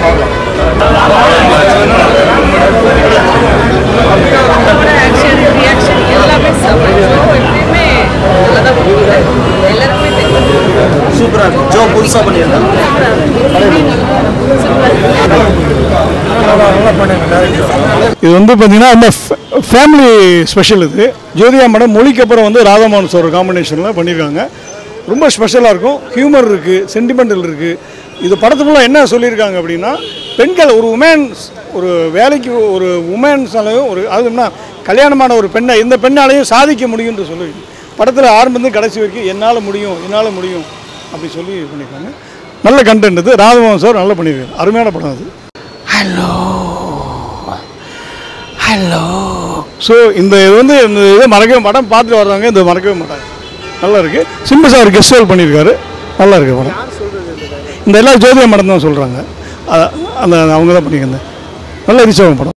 அவரோட action reaction எல்லாமே செம்ம ஜோ எப்பயுமே நல்லா தான் பண்ணுவாங்க எல்லாருக்குமே தெரியும் சூப்பராக இருக்கும் ஜோ புதுசாக பண்ணியிருந்தாங்க இது வந்து பார்த்தீங்கன்னா அந்த ஃபேமிலி ஸ்பெஷல் இது ஜோதியா மேடம் மொழிக்கு அப்புறம் வந்து ராதாமோகன் சார் காம்பினேஷனில் பண்ணியிருக்காங்க ரொம்ப ஸ்பெஷலாக இருக்கும் ஹியூமர் இருக்குது சென்டிமெண்டல் இருக்குது இது படத்துக்குள்ள என்ன சொல்லியிருக்காங்க அப்படின்னா பெண்கள் ஒரு உமன்ஸ் ஒரு வேலைக்கு ஒரு உமன்ஸாலையும் ஒரு அது என்ன கல்யாணமான ஒரு பெண்ணை இந்த பெண்ணாலையும் சாதிக்க முடியும்னு சொல்லி படத்தில் ஆரம்பத்து கடைசி வரைக்கும் என்னால் முடியும் என்னால் முடியும் அப்படி சொல்லி பண்ணியிருக்காங்க நல்ல கண்டென்ட் இது ராதாமோகன் சார் நல்லா பண்ணியிருக்காரு அருமையான படம் அது ஹலோ ஸோ இந்த இது வந்து இந்த இதை மறக்கவே படம் பார்த்துட்டு வர்றவங்க இந்த மறக்கவே மாட்டாங்க நல்லா இருக்கு சிம்பு சார் கெஸ்ட் ரோல் பண்ணியிருக்காரு நல்லா இருக்கு படம் இந்த எல்லா ஜோதியா மேடம் தான் சொல்கிறாங்க அந்த அவங்க தான் பண்ணியிருக்காங்க நல்லா ரீச் ஆகும் படம்